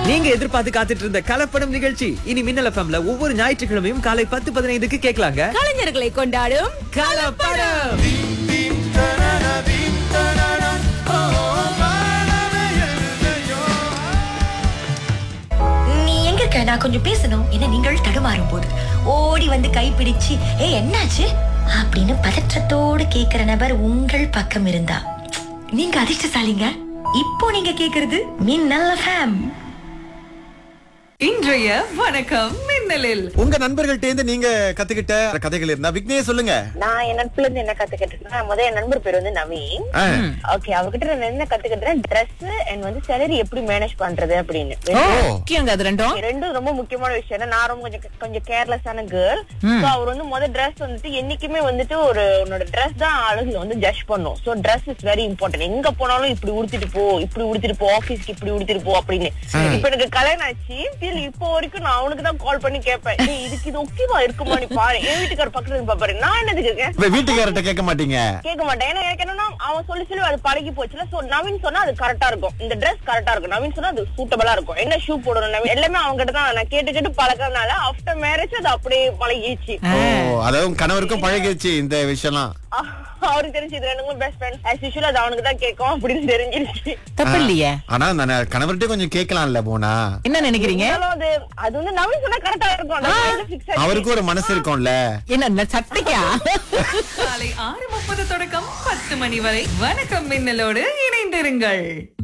நீங்க எதிர்பார்த்து காத்துட்டு இருந்த கலப்படம் நிகழ்ச்சி இனி மின்னல் எஃப்எம்ல ஒவ்வொரு ஞாயிற்றுக்கிழமையும் காலை பத்து பதினைந்துக்கு கேட்கலாங்க கலைஞர்களை கொண்டாடும் கலப்படம் நீ எங்க இருக்க நான் கொஞ்சம் பேசணும் என நீங்கள் தடுமாறும் போது ஓடி வந்து கைப்பிடிச்சு ஏ என்னாச்சு அப்படின்னு பதற்றத்தோடு கேக்குற நபர் உங்கள் பக்கம் இருந்தா நீங்க அதிர்ஷ்டசாலிங்க இப்போ நீங்க கேக்குறது மின்னல் ஃபேம் இன்றைய வணக்கம் மின்னலில் உங்க நண்பர்கள்ட்ட இருந்து நீங்க கத்துக்கிட்ட கதைகள் இருந்தா விக்னேஷ் சொல்லுங்க நான் என் நட்புல இருந்து என்ன கத்துக்கிட்டேன்னா முதல்ல என் நண்பர் பேர் வந்து நவீன் ஆ. ஓகே அவர்கிட்ட நான் என்ன கத்துக்கிட்டேன் Dress அண்ட் வந்து சேலரி எப்படி மேனேஜ் பண்றது அப்படின்னு ஓ முக்கியங்க அது ரெண்டும் ரெண்டும் ரொம்ப முக்கியமான விஷயம் ஏன்னா நான் ரொம்ப கொஞ்சம் கொஞ்சம் கேர்லெஸ்ஸான கேர்ள் சோ அவர் வந்து முத Dress வந்துட்டு என்னைக்குமே வந்துட்டு ஒரு உன்னோட Dress தான் ஆளுங்களை வந்து ஜட்ஜ் பண்ணும் so Dress is very important எங்க போனாலும் இப்படி உடுத்திட்டு போ இப்படி உடுத்திட்டு போ ஆபீஸ்க்கு இப்படி உடுத்திட்டு போ அப்படின்னு இப்ப எனக்கு கல்யாணம் ஆச்சு still இப்போ வரைக்கும் நான் அவனுக்கு தான் கால் பண்ணி கேட்பேன் "ஏய், இதுக்கு இது ஓகேவா இருக்குமா நீ பாரு என் வீட்டுக்கார பக்கத்துல இருந்து பாப்பாரு நான் என்னதுக்கு இருக்கேன் இப்ப வீட்டுக்காரர்ட்ட கேட்க மாட்டீங்க கேட்க மாட்டேன் ஏன்னா எனக்கு என்னன்னா அவன் சொல்லி சொல்லி அது பழகி போச்சுல சோ நவீன் சொன்னா அது கரெக்டா இருக்கும் இந்த Dress கரெக்டா இருக்கும் நவீன் சொன்னா அது சூட்டபிளா இருக்கும் என்ன ஷூ போடணும் நவீன் எல்லாமே அவங்க கிட்ட தான் நான் கேட்டு கேட்டு பழக்கறதுனால ஆஃப்டர் மேரேஜ் அது அப்படியே பழகிடுச்சு ஓ அதாவது உங்க கணவருக்கும் பழகிடுச்சு இந்த விஷயம்லாம் அஹ் அவருக்கு தெரிஞ்சு இது ரெண்டுமே பெஸ்ட் ஃப்ரெண்ட் as usual அது அவனுக்கு தான் கேட்கும் அப்படின்னு தெரிஞ்சிருச்சு தப்பு இல்லையே ஆனா நான் கணவர்கிட்ட கொஞ்சம் கேட்கலாம்ல போனா என்ன நினைக்கிறீங்க இருந்தாலும் அது அது வந்து நவீன் சொன்னா கரெக்டா இருக்கும் அது fix ஆச்சு. அவருக்கும் ஒரு மனசு இருக்கும்ல என்ன சட்டைக்கா காலை ஆறு முப்பது தொடக்கம் பத்து மணி வரை வணக்கம் மின்னலோடு இணைந்திருங்கள்